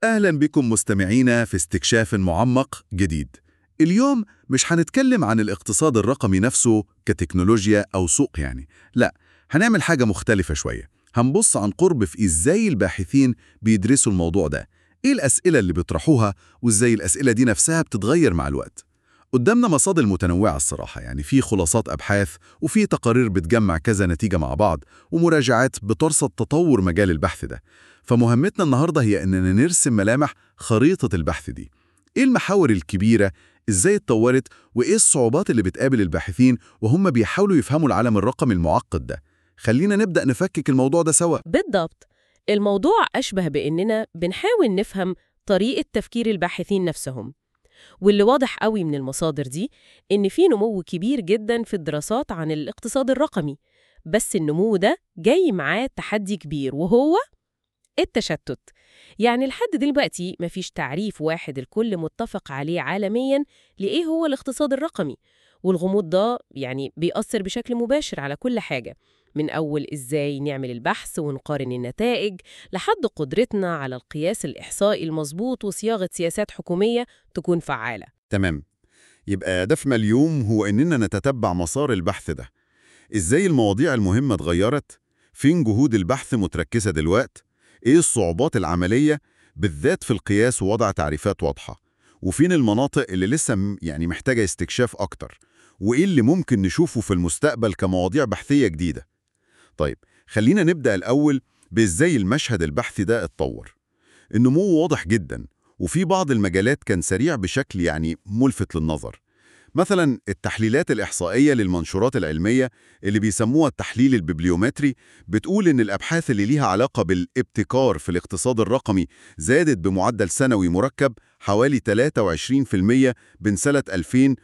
أهلا بكم مستمعينا في استكشاف معمق جديد. اليوم مش هنتكلم عن الاقتصاد الرقمي نفسه كتكنولوجيا أو سوق يعني، لا، هنعمل حاجة مختلفة شوية. هنبص عن قرب في إزاي الباحثين بيدرسوا الموضوع ده، إيه الأسئلة اللي بيطرحوها وإزاي الأسئلة دي نفسها بتتغير مع الوقت. قدامنا مصادر متنوعة الصراحة يعني في خلاصات أبحاث وفي تقارير بتجمع كذا نتيجة مع بعض ومراجعات بترصد تطور مجال البحث ده فمهمتنا النهاردة هي أننا نرسم ملامح خريطة البحث دي إيه المحاور الكبيرة إزاي اتطورت وإيه الصعوبات اللي بتقابل الباحثين وهم بيحاولوا يفهموا العالم الرقمي المعقد ده خلينا نبدأ نفكك الموضوع ده سوا بالضبط الموضوع أشبه بإننا بنحاول نفهم طريقة تفكير الباحثين نفسهم واللي واضح قوي من المصادر دي إن في نمو كبير جدا في الدراسات عن الاقتصاد الرقمي بس النمو ده جاي معاه تحدي كبير وهو التشتت يعني لحد دلوقتي مفيش تعريف واحد الكل متفق عليه عالميا لإيه هو الاقتصاد الرقمي والغموض ده يعني بيأثر بشكل مباشر على كل حاجة من أول إزاي نعمل البحث ونقارن النتائج لحد قدرتنا على القياس الإحصائي المظبوط وصياغة سياسات حكومية تكون فعالة تمام يبقى هدفنا اليوم هو إننا نتتبع مسار البحث ده إزاي المواضيع المهمة اتغيرت؟ فين جهود البحث متركزة دلوقت؟ إيه الصعوبات العملية بالذات في القياس ووضع تعريفات واضحة؟ وفين المناطق اللي لسه م- يعني محتاجة استكشاف أكتر؟ وإيه اللي ممكن نشوفه في المستقبل كمواضيع بحثية جديدة؟ طيب خلينا نبدأ الأول بإزاي المشهد البحثي ده اتطور النمو واضح جدا وفي بعض المجالات كان سريع بشكل يعني ملفت للنظر مثلا التحليلات الإحصائية للمنشورات العلمية اللي بيسموها التحليل الببليومتري بتقول إن الأبحاث اللي ليها علاقة بالابتكار في الاقتصاد الرقمي زادت بمعدل سنوي مركب حوالي 23% بين سنة 2000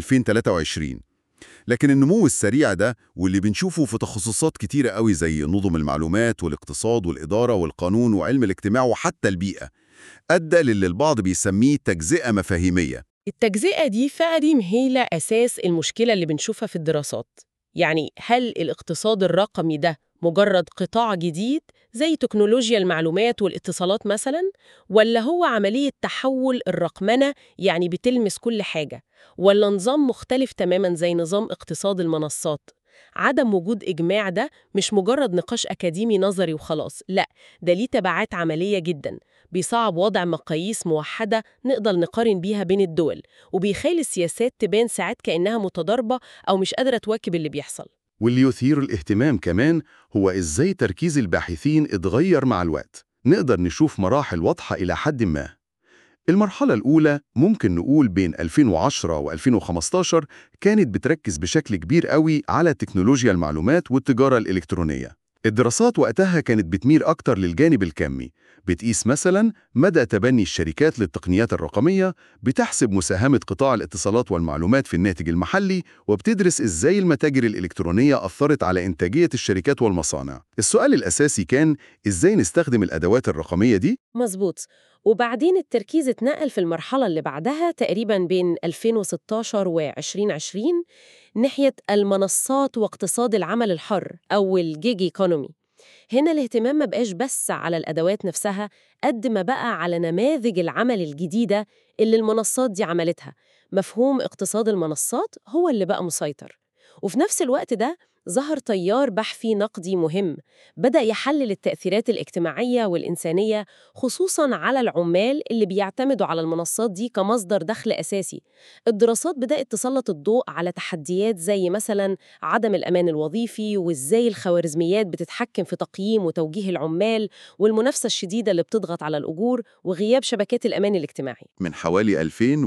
و2023 لكن النمو السريع ده واللي بنشوفه في تخصصات كتيرة قوي زي نظم المعلومات والاقتصاد والإدارة والقانون وعلم الاجتماع وحتى البيئة أدى للي البعض بيسميه تجزئة مفاهيمية التجزئة دي فعلا هي أساس المشكلة اللي بنشوفها في الدراسات يعني هل الاقتصاد الرقمي ده مجرد قطاع جديد زي تكنولوجيا المعلومات والاتصالات مثلا ولا هو عملية تحول الرقمنة يعني بتلمس كل حاجة ولا نظام مختلف تماما زي نظام اقتصاد المنصات عدم وجود إجماع ده مش مجرد نقاش أكاديمي نظري وخلاص لا ده ليه تبعات عملية جدا بيصعب وضع مقاييس موحدة نقدر نقارن بيها بين الدول وبيخلي السياسات تبان ساعات كأنها متضاربة أو مش قادرة تواكب اللي بيحصل واللي يثير الاهتمام كمان هو إزاي تركيز الباحثين اتغير مع الوقت نقدر نشوف مراحل واضحة إلى حد ما المرحلة الأولى ممكن نقول بين 2010 و2015 كانت بتركز بشكل كبير قوي على تكنولوجيا المعلومات والتجارة الإلكترونية الدراسات وقتها كانت بتميل أكتر للجانب الكمي بتقيس مثلا مدى تبني الشركات للتقنيات الرقمية بتحسب مساهمة قطاع الاتصالات والمعلومات في الناتج المحلي وبتدرس إزاي المتاجر الإلكترونية أثرت على إنتاجية الشركات والمصانع السؤال الأساسي كان إزاي نستخدم الأدوات الرقمية دي مظبوط وبعدين التركيز اتنقل في المرحلة اللي بعدها تقريبا بين 2016 و 2020 ناحية المنصات واقتصاد العمل الحر أو الجيج ايكونومي هنا الاهتمام ما بقاش بس على الأدوات نفسها قد ما بقى على نماذج العمل الجديدة اللي المنصات دي عملتها مفهوم اقتصاد المنصات هو اللي بقى مسيطر وفي نفس الوقت ده ظهر تيار بحثي نقدي مهم بدأ يحلل التأثيرات الاجتماعية والإنسانية خصوصاً على العمال اللي بيعتمدوا على المنصات دي كمصدر دخل أساسي الدراسات بدأت تسلط الضوء على تحديات زي مثلاً عدم الأمان الوظيفي وإزاي الخوارزميات بتتحكم في تقييم وتوجيه العمال والمنافسة الشديدة اللي بتضغط على الأجور وغياب شبكات الأمان الاجتماعي من حوالي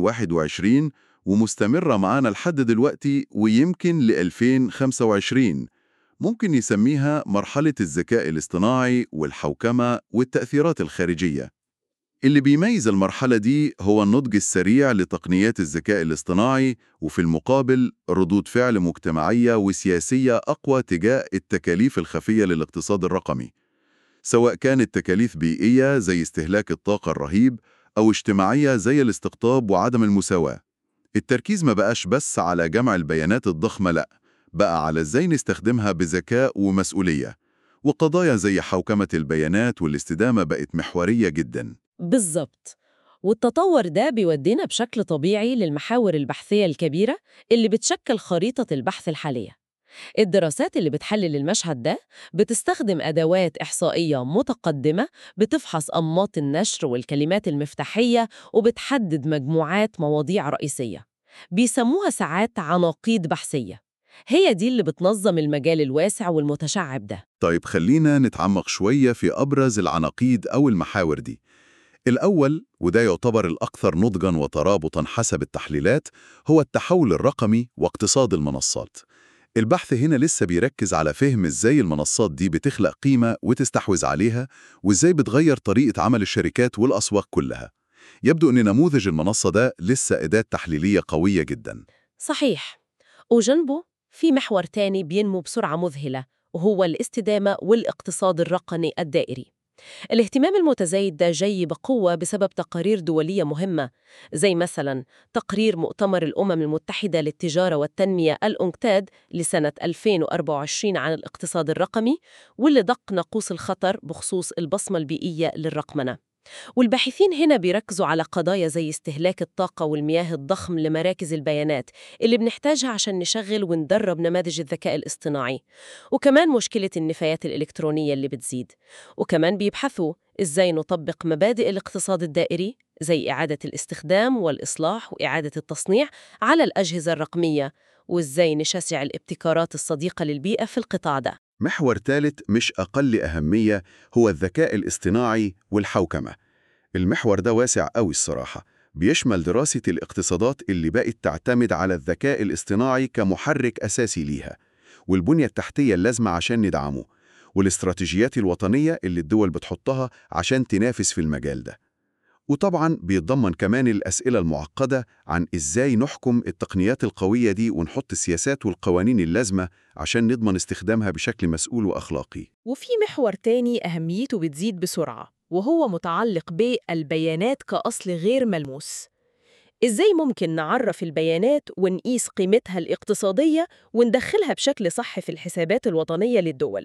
2021 ومستمرة معانا لحد دلوقتي ويمكن ل 2025 ممكن نسميها مرحلة الذكاء الاصطناعي والحوكمة والتأثيرات الخارجية اللي بيميز المرحلة دي هو النضج السريع لتقنيات الذكاء الاصطناعي وفي المقابل ردود فعل مجتمعية وسياسية أقوى تجاه التكاليف الخفية للاقتصاد الرقمي سواء كانت تكاليف بيئية زي استهلاك الطاقة الرهيب أو اجتماعية زي الاستقطاب وعدم المساواة التركيز ما بقاش بس على جمع البيانات الضخمة لأ بقى على ازاي نستخدمها بذكاء ومسؤولية وقضايا زي حوكمة البيانات والاستدامة بقت محورية جدا بالظبط والتطور ده بيودينا بشكل طبيعي للمحاور البحثية الكبيرة اللي بتشكل خريطة البحث الحالية الدراسات اللي بتحلل المشهد ده بتستخدم أدوات إحصائية متقدمة بتفحص أنماط النشر والكلمات المفتاحية وبتحدد مجموعات مواضيع رئيسية بيسموها ساعات عناقيد بحثية هي دي اللي بتنظم المجال الواسع والمتشعب ده طيب خلينا نتعمق شوية في أبرز العناقيد أو المحاور دي الأول وده يعتبر الأكثر نضجاً وترابطاً حسب التحليلات هو التحول الرقمي واقتصاد المنصات البحث هنا لسه بيركز على فهم إزاي المنصات دي بتخلق قيمة وتستحوذ عليها وإزاي بتغير طريقة عمل الشركات والأسواق كلها يبدو أن نموذج المنصة ده لسه أداة تحليلية قوية جداً صحيح وجنبه في محور تاني بينمو بسرعة مذهلة وهو الاستدامة والاقتصاد الرقمي الدائري الاهتمام المتزايد ده جاي بقوة بسبب تقارير دولية مهمة زي مثلا تقرير مؤتمر الأمم المتحدة للتجارة والتنمية الأنكتاد لسنة 2024 عن الاقتصاد الرقمي واللي دق ناقوس الخطر بخصوص البصمة البيئية للرقمنة والباحثين هنا بيركزوا على قضايا زي استهلاك الطاقة والمياه الضخم لمراكز البيانات اللي بنحتاجها عشان نشغل وندرب نماذج الذكاء الاصطناعي وكمان مشكلة النفايات الإلكترونية اللي بتزيد وكمان بيبحثوا إزاي نطبق مبادئ الاقتصاد الدائري زي إعادة الاستخدام والإصلاح وإعادة التصنيع على الأجهزة الرقمية وإزاي نشجع الابتكارات الصديقة للبيئة في القطاع ده محور ثالث مش أقل أهمية هو الذكاء الاصطناعي والحوكمة المحور ده واسع قوي الصراحة بيشمل دراسة الاقتصادات اللي بقت تعتمد على الذكاء الاصطناعي كمحرك أساسي ليها والبنية التحتية اللازمة عشان ندعمه والاستراتيجيات الوطنية اللي الدول بتحطها عشان تنافس في المجال ده وطبعا بيتضمن كمان الأسئلة المعقدة عن إزاي نحكم التقنيات القوية دي ونحط السياسات والقوانين اللازمة عشان نضمن استخدامها بشكل مسؤول وأخلاقي وفي محور تاني أهميته بتزيد بسرعة وهو متعلق بالبيانات كأصل غير ملموس إزاي ممكن نعرف البيانات ونقيس قيمتها الاقتصادية وندخلها بشكل صح في الحسابات الوطنية للدول؟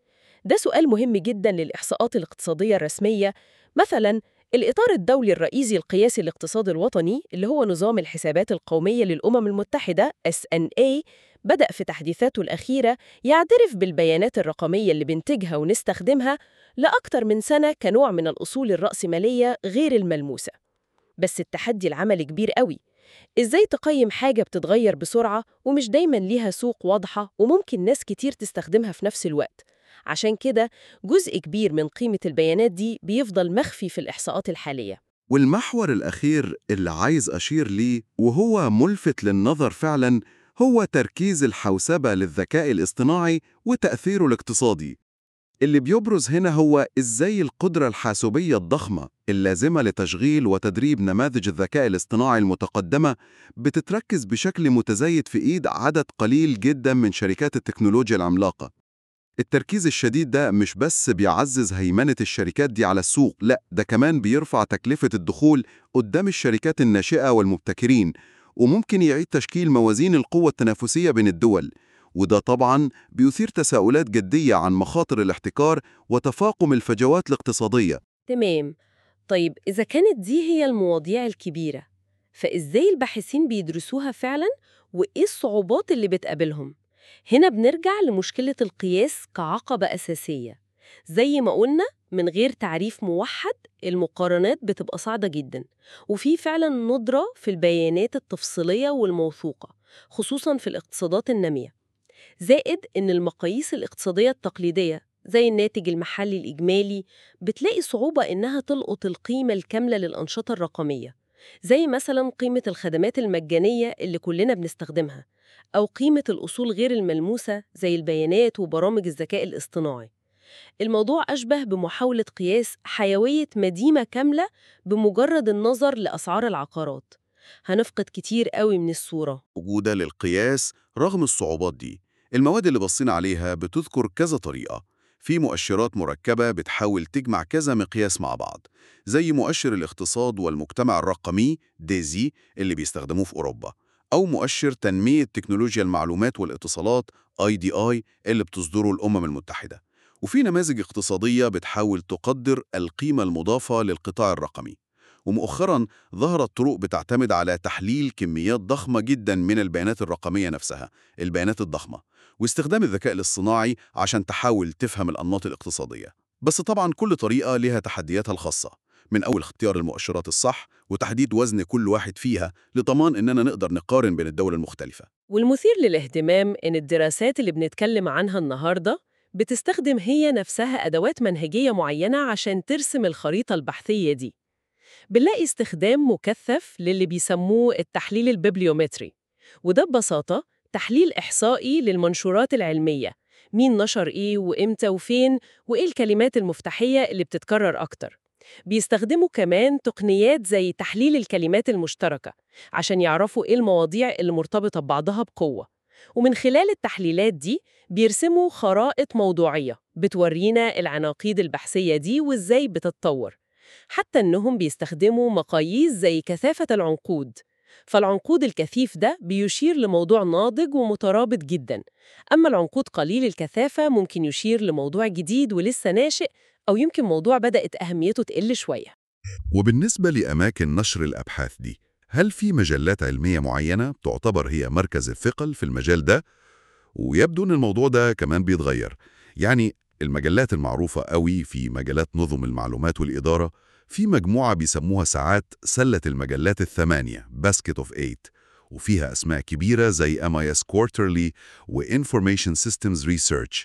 ده سؤال مهم جدا للإحصاءات الاقتصادية الرسمية مثلا الإطار الدولي الرئيسي القياسي الاقتصاد الوطني اللي هو نظام الحسابات القومية للأمم المتحدة SNA بدأ في تحديثاته الأخيرة يعترف بالبيانات الرقمية اللي بنتجها ونستخدمها لأكثر من سنة كنوع من الأصول الرأسمالية غير الملموسة بس التحدي العملي كبير قوي إزاي تقيم حاجة بتتغير بسرعة ومش دايماً ليها سوق واضحة وممكن ناس كتير تستخدمها في نفس الوقت عشان كده جزء كبير من قيمة البيانات دي بيفضل مخفي في الإحصاءات الحالية والمحور الأخير اللي عايز أشير ليه وهو ملفت للنظر فعلا هو تركيز الحوسبة للذكاء الاصطناعي وتأثيره الاقتصادي اللي بيبرز هنا هو إزاي القدرة الحاسوبية الضخمة اللازمة لتشغيل وتدريب نماذج الذكاء الاصطناعي المتقدمة بتتركز بشكل متزايد في إيد عدد قليل جدا من شركات التكنولوجيا العملاقة التركيز الشديد ده مش بس بيعزز هيمنة الشركات دي على السوق لا ده كمان بيرفع تكلفة الدخول قدام الشركات الناشئة والمبتكرين وممكن يعيد تشكيل موازين القوة التنافسية بين الدول وده طبعا بيثير تساؤلات جدية عن مخاطر الاحتكار وتفاقم الفجوات الاقتصادية تمام طيب إذا كانت دي هي المواضيع الكبيرة فإزاي الباحثين بيدرسوها فعلاً وإيه الصعوبات اللي بتقابلهم؟ هنا بنرجع لمشكلة القياس كعقبة أساسية زي ما قلنا من غير تعريف موحد المقارنات بتبقى صعبة جدا وفي فعلا ندرة في البيانات التفصيلية والموثوقة خصوصا في الاقتصادات النامية زائد إن المقاييس الاقتصادية التقليدية زي الناتج المحلي الإجمالي بتلاقي صعوبة إنها تلقط القيمة الكاملة للأنشطة الرقمية زي مثلا قيمة الخدمات المجانية اللي كلنا بنستخدمها أو قيمة الأصول غير الملموسة زي البيانات وبرامج الذكاء الاصطناعي الموضوع أشبه بمحاولة قياس حيوية مدينة كاملة بمجرد النظر لأسعار العقارات هنفقد كتير قوي من الصورة موجودة للقياس رغم الصعوبات دي المواد اللي بصينا عليها بتذكر كذا طريقة في مؤشرات مركبة بتحاول تجمع كذا مقياس مع بعض زي مؤشر الاقتصاد والمجتمع الرقمي ديزي اللي بيستخدموه في أوروبا أو مؤشر تنمية تكنولوجيا المعلومات والاتصالات IDI اللي بتصدره الأمم المتحدة وفي نماذج اقتصادية بتحاول تقدر القيمة المضافة للقطاع الرقمي ومؤخراً ظهرت طرق بتعتمد على تحليل كميات ضخمة جداً من البيانات الرقمية نفسها البيانات الضخمة واستخدام الذكاء الاصطناعي عشان تحاول تفهم الأنماط الاقتصادية بس طبعاً كل طريقة لها تحدياتها الخاصة من أول اختيار المؤشرات الصح وتحديد وزن كل واحد فيها لضمان إننا نقدر نقارن بين الدول المختلفة والمثير للاهتمام إن الدراسات اللي بنتكلم عنها النهاردة بتستخدم هي نفسها أدوات منهجية معينة عشان ترسم الخريطة البحثية دي بنلاقي استخدام مكثف للي بيسموه التحليل الببليومتري وده ببساطة تحليل إحصائي للمنشورات العلمية مين نشر إيه وإمتى وفين وإيه الكلمات المفتاحية اللي بتتكرر أكتر بيستخدموا كمان تقنيات زي تحليل الكلمات المشتركة عشان يعرفوا إيه المواضيع اللي مرتبطة ببعضها بقوة ومن خلال التحليلات دي بيرسموا خرائط موضوعية بتورينا العناقيد البحثية دي وإزاي بتتطور حتى إنهم بيستخدموا مقاييس زي كثافة العنقود فالعنقود الكثيف ده بيشير لموضوع ناضج ومترابط جدا أما العنقود قليل الكثافة ممكن يشير لموضوع جديد ولسه ناشئ أو يمكن موضوع بدأت أهميته تقل شوية وبالنسبة لأماكن نشر الأبحاث دي هل في مجلات علمية معينة تعتبر هي مركز الثقل في المجال ده؟ ويبدو أن الموضوع ده كمان بيتغير يعني المجلات المعروفة قوي في مجالات نظم المعلومات والإدارة في مجموعة بيسموها ساعات سلة المجلات الثمانية Basket of Eight وفيها أسماء كبيرة زي MIS Quarterly و Information Systems Research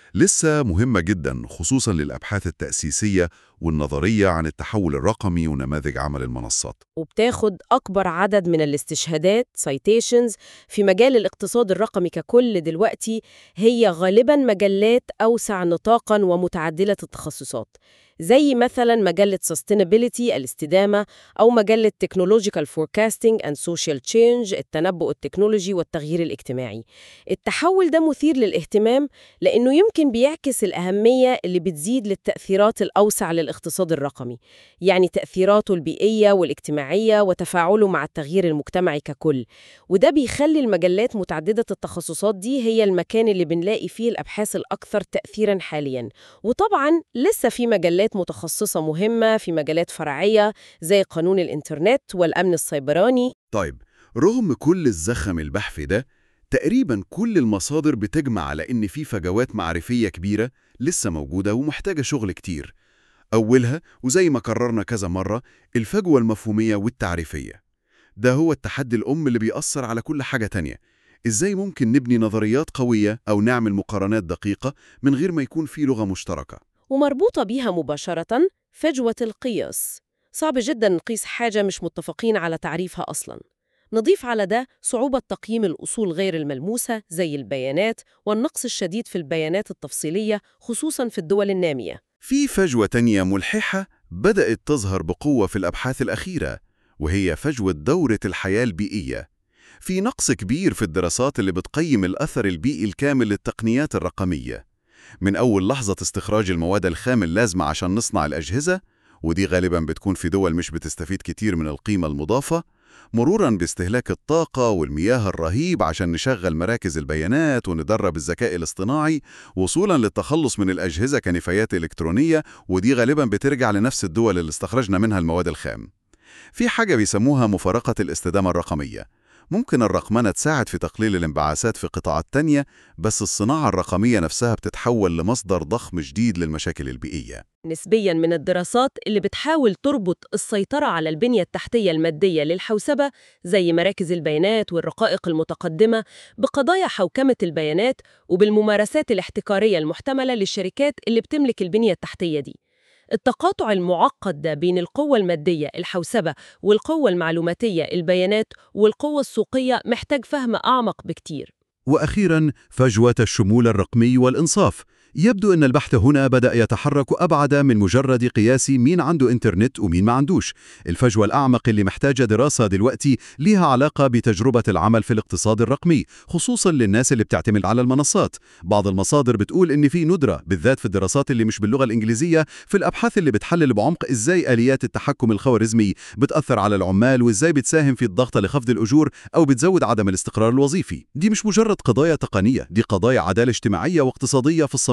لسه مهمة جدا خصوصا للأبحاث التأسيسية والنظرية عن التحول الرقمي ونماذج عمل المنصات وبتاخد أكبر عدد من الاستشهادات citations في مجال الاقتصاد الرقمي ككل دلوقتي هي غالباً مجلات أوسع نطاقاً ومتعدلة التخصصات زي مثلاً مجلة Sustainability الاستدامة أو مجلة Technological Forecasting and Social Change التنبؤ التكنولوجي والتغيير الاجتماعي التحول ده مثير للاهتمام لأنه يمكن بيعكس الأهمية اللي بتزيد للتأثيرات الأوسع للاقتصاد الرقمي يعني تأثيراته البيئية والاجتماعية وتفاعله مع التغيير المجتمعي ككل وده بيخلي المجلات متعددة التخصصات دي هي المكان اللي بنلاقي فيه الأبحاث الأكثر تأثيراً حالياً وطبعاً لسه في مجلات متخصصة مهمة في مجالات فرعية زي قانون الإنترنت والأمن السيبراني طيب رغم كل الزخم البحثي ده تقريبا كل المصادر بتجمع على إن في فجوات معرفية كبيرة لسه موجودة ومحتاجة شغل كتير أولها وزي ما قررنا كذا مرة الفجوة المفهومية والتعريفية ده هو التحدي الأم اللي بيأثر على كل حاجة تانية إزاي ممكن نبني نظريات قوية أو نعمل مقارنات دقيقة من غير ما يكون في لغة مشتركة ومربوطة بيها مباشرة فجوة القياس صعب جدا نقيس حاجة مش متفقين على تعريفها أصلا نضيف على ده صعوبة تقييم الأصول غير الملموسة زي البيانات والنقص الشديد في البيانات التفصيلية خصوصا في الدول النامية في فجوة تانية ملححة بدأت تظهر بقوة في الأبحاث الأخيرة وهي فجوة دورة الحياة البيئية في نقص كبير في الدراسات اللي بتقيم الأثر البيئي الكامل للتقنيات الرقمية من أول لحظة استخراج المواد الخام اللازمة عشان نصنع الأجهزة ودي غالباً بتكون في دول مش بتستفيد كتير من القيمة المضافة مروراً باستهلاك الطاقة والمياه الرهيب عشان نشغل مراكز البيانات وندرب الذكاء الاصطناعي وصولاً للتخلص من الأجهزة كنفايات إلكترونية ودي غالباً بترجع لنفس الدول اللي استخرجنا منها المواد الخام في حاجة بيسموها مفارقة الاستدامة الرقمية ممكن الرقمنة تساعد في تقليل الانبعاثات في قطاعات تانية بس الصناعة الرقمية نفسها بتتحول لمصدر ضخم جديد للمشاكل البيئية نسبياً من الدراسات اللي بتحاول تربط السيطرة على البنية التحتية المادية للحوسبة زي مراكز البيانات والرقائق المتقدمة بقضايا حوكمة البيانات وبالممارسات الاحتكارية المحتملة للشركات اللي بتملك البنية التحتية دي التقاطع المعقد ده بين القوة المادية الحوسبة والقوة المعلوماتية البيانات والقوة السوقية محتاج فهم أعمق بكتير وأخيراً فجوة الشمول الرقمي والإنصاف يبدو أن البحث هنا بدأ يتحرك أبعد من مجرد قياس مين عنده إنترنت ومين ما عندوش الفجوة الأعمق اللي محتاجة دراسة دلوقتي ليها علاقة بتجربة العمل في الاقتصاد الرقمي خصوصاً للناس اللي بتعتمد على المنصات بعض المصادر بتقول إن في ندرة بالذات في الدراسات اللي مش باللغة الإنجليزية في الأبحاث اللي بتحلل بعمق إزاي آليات التحكم الخوارزمي بتأثر على العمال وإزاي بتساهم في الضغط لخفض الأجور أو بتزود عدم الاستقرار الوظيفي دي مش مجرد قضايا تقنية دي قضايا عدالة اجتماعية واقتصادية في الصميم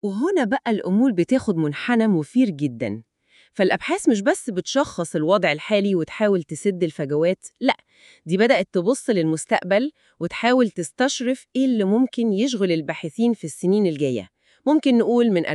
وهنا بقى الأمور بتاخد منحنى مثير جدا فالأبحاث مش بس بتشخص الوضع الحالي وتحاول تسد الفجوات لأ دي بدأت تبص للمستقبل وتحاول تستشرف إيه اللي ممكن يشغل الباحثين في السنين الجاية ممكن نقول من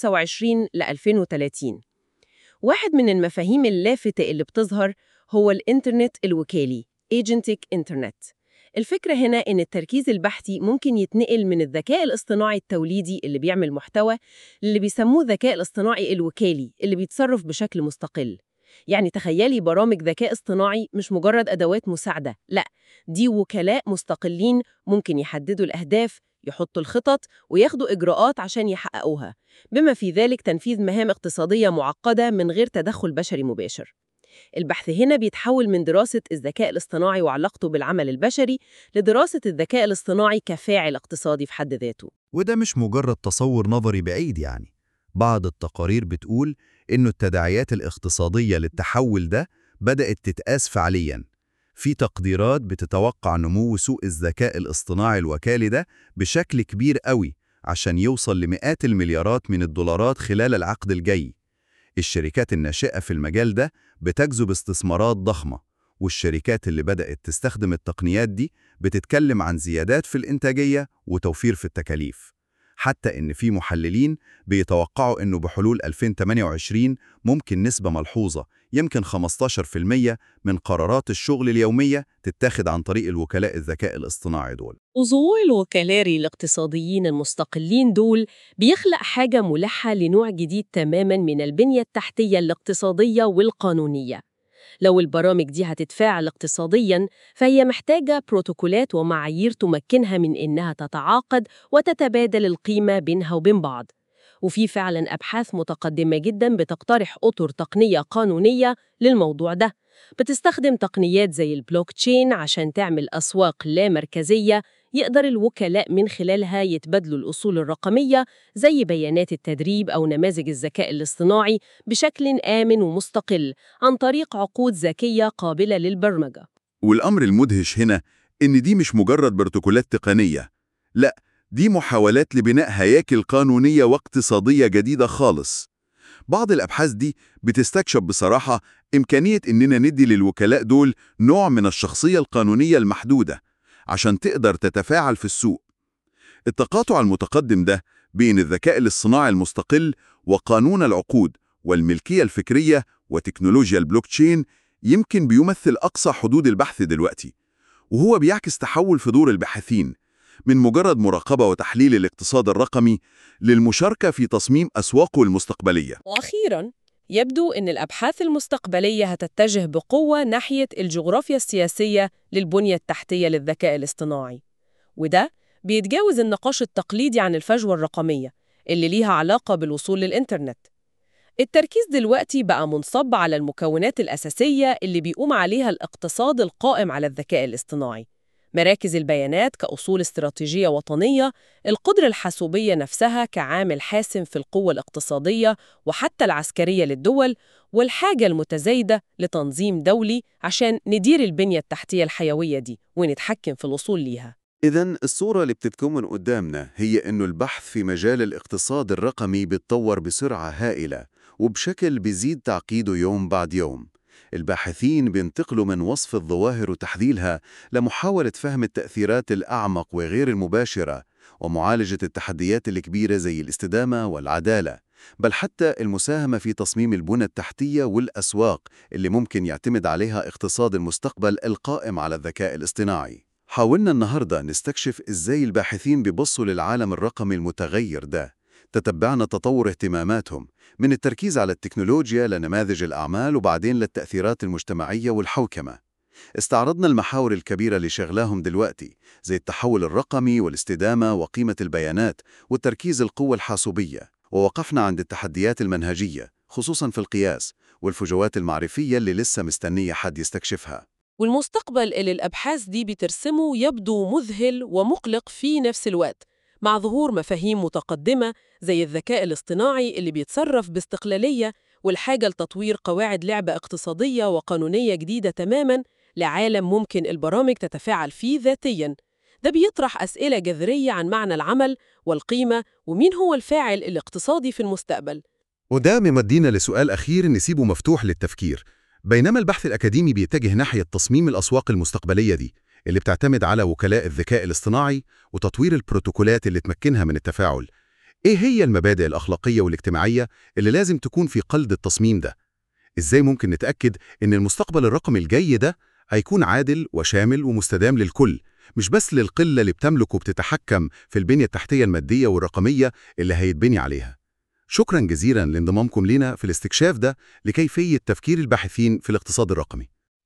2025 ل 2030 واحد من المفاهيم اللافتة اللي بتظهر هو الإنترنت الوكالي Agentic Internet الفكرة هنا إن التركيز البحثي ممكن يتنقل من الذكاء الاصطناعي التوليدي اللي بيعمل محتوى للي بيسموه الذكاء الاصطناعي الوكالي اللي بيتصرف بشكل مستقل يعني تخيلي برامج ذكاء اصطناعي مش مجرد أدوات مساعدة لا دي وكلاء مستقلين ممكن يحددوا الأهداف يحطوا الخطط وياخدوا إجراءات عشان يحققوها بما في ذلك تنفيذ مهام اقتصادية معقدة من غير تدخل بشري مباشر البحث هنا بيتحول من دراسة الذكاء الاصطناعي وعلاقته بالعمل البشري لدراسة الذكاء الاصطناعي كفاعل اقتصادي في حد ذاته وده مش مجرد تصور نظري بعيد يعني بعض التقارير بتقول إنه التداعيات الاقتصادية للتحول ده بدأت تتقاس فعلياً في تقديرات بتتوقع نمو سوق الذكاء الاصطناعي الوكالي ده بشكل كبير قوي عشان يوصل لمئات المليارات من الدولارات خلال العقد الجاي الشركات الناشئة في المجال ده بتجذب استثمارات ضخمة والشركات اللي بدأت تستخدم التقنيات دي بتتكلم عن زيادات في الإنتاجية وتوفير في التكاليف حتى إن في محللين بيتوقعوا إنه بحلول 2028 ممكن نسبة ملحوظة يمكن 15% من قرارات الشغل اليومية تتاخد عن طريق الوكلاء الذكاء الاصطناعي دول وظهور الوكلاء الاقتصاديين المستقلين دول بيخلق حاجة ملحة لنوع جديد تماماً من البنية التحتية الاقتصادية والقانونية لو البرامج دي هتتفاعل اقتصادياً فهي محتاجة بروتوكولات ومعايير تمكنها من إنها تتعاقد وتتبادل القيمة بينها وبين بعض وفي فعلاً أبحاث متقدمة جداً بتقترح أطر تقنية قانونية للموضوع ده بتستخدم تقنيات زي البلوك تشين عشان تعمل أسواق لا مركزية يقدر الوكلاء من خلالها يتبادلوا الأصول الرقمية زي بيانات التدريب أو نماذج الذكاء الاصطناعي بشكل آمن ومستقل عن طريق عقود ذكية قابلة للبرمجة والأمر المدهش هنا إن دي مش مجرد بروتوكولات تقنية لا دي محاولات لبناء هياكل قانونية واقتصادية جديدة خالص بعض الأبحاث دي بتستكشف بصراحة إمكانية إننا ندي للوكلاء دول نوع من الشخصية القانونية المحدودة عشان تقدر تتفاعل في السوق التقاطع المتقدم ده بين الذكاء الاصطناعي المستقل وقانون العقود والملكية الفكرية وتكنولوجيا البلوكتشين يمكن بيمثل أقصى حدود البحث دلوقتي وهو بيعكس تحول في دور الباحثين من مجرد مراقبة وتحليل الاقتصاد الرقمي للمشاركة في تصميم أسواقه المستقبلية وأخيراً يبدو أن الأبحاث المستقبلية هتتجه بقوة ناحية الجغرافيا السياسية للبنية التحتية للذكاء الاصطناعي وده بيتجاوز النقاش التقليدي عن الفجوة الرقمية اللي ليها علاقة بالوصول للإنترنت التركيز دلوقتي بقى منصب على المكونات الأساسية اللي بيقوم عليها الاقتصاد القائم على الذكاء الاصطناعي مراكز البيانات كأصول استراتيجية وطنية القدرة الحاسوبية نفسها كعامل حاسم في القوة الاقتصادية وحتى العسكرية للدول والحاجة المتزايدة لتنظيم دولي عشان ندير البنية التحتية الحيوية دي ونتحكم في الوصول ليها إذا الصورة اللي بتتكون قدامنا هي إنه البحث في مجال الاقتصاد الرقمي بيتطور بسرعة هائلة وبشكل بيزيد تعقيده يوم بعد يوم الباحثين بينتقلوا من وصف الظواهر وتحليلها لمحاولة فهم التأثيرات الأعمق وغير المباشرة ومعالجة التحديات الكبيرة زي الاستدامة والعدالة بل حتى المساهمة في تصميم البنى التحتية والأسواق اللي ممكن يعتمد عليها اقتصاد المستقبل القائم على الذكاء الاصطناعي حاولنا النهاردة نستكشف إزاي الباحثين بيبصوا للعالم الرقمي المتغير ده تتبعنا تطور اهتماماتهم من التركيز على التكنولوجيا لنماذج الأعمال وبعدين للتأثيرات المجتمعية والحوكمة استعرضنا المحاور الكبيرة اللي شغلاهم دلوقتي زي التحول الرقمي والاستدامة وقيمة البيانات والتركيز القوة الحاسوبية ووقفنا عند التحديات المنهجية خصوصا في القياس والفجوات المعرفية اللي لسه مستنية حد يستكشفها والمستقبل اللي الأبحاث دي بترسمه يبدو مذهل ومقلق في نفس الوقت مع ظهور مفاهيم متقدمة زي الذكاء الاصطناعي اللي بيتصرف باستقلالية والحاجة لتطوير قواعد لعبة اقتصادية وقانونية جديدة تماماً لعالم ممكن البرامج تتفاعل فيه ذاتياً ده بيطرح أسئلة جذرية عن معنى العمل والقيمة ومين هو الفاعل الاقتصادي في المستقبل وده ممدينا لسؤال أخير نسيبه مفتوح للتفكير بينما البحث الأكاديمي بيتجه ناحية تصميم الأسواق المستقبلية دي اللي بتعتمد على وكلاء الذكاء الاصطناعي وتطوير البروتوكولات اللي تمكنها من التفاعل إيه هي المبادئ الأخلاقية والاجتماعية اللي لازم تكون في قلب التصميم ده؟ إزاي ممكن نتأكد إن المستقبل الرقمي الجاي ده هيكون عادل وشامل ومستدام للكل مش بس للقلة اللي بتملك وبتتحكم في البنية التحتية المادية والرقمية اللي هيتبني عليها شكرا جزيلا لانضمامكم لنا في الاستكشاف ده لكيفية تفكير الباحثين في الاقتصاد الرقمي